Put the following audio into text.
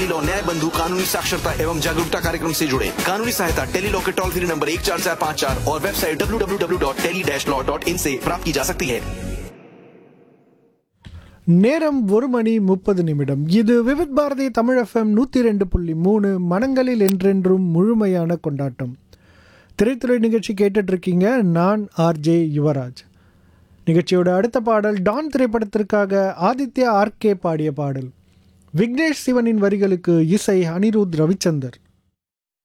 tele law न्याय बंधु कानूनी साक्षरता एवं जागरूकता कार्यक्रम से जुड़े कानूनी सहायता टेली लॉ के टोल फ्री नंबर एक चार चार पाँच चार और website W W W dot tele dash law dot in से प्राप्त की जा सकती है நேரம் ஒரு மணி முப்பது நிமிடம் இது விவித் பாரதி தமிழ் எஃப்எம் நூற்றி ரெண்டு புள்ளி மூணு மனங்களில் என்றென்றும் முழுமையான கொண்டாட்டம் திரைத்துறை நிகழ்ச்சி கேட்டுட்டு இருக்கீங்க நான் ஆர்ஜே யுவராஜ் நிகழ்ச்சியோட அடுத்த பாடல் டான் திரைப்படத்திற்காக ஆதித்யா ஆர்கே பாடிய பாடல் விக்னேஷ் சிவனின் வரிகளுக்கு இசை அனிருத் ரவிச்சந்தர்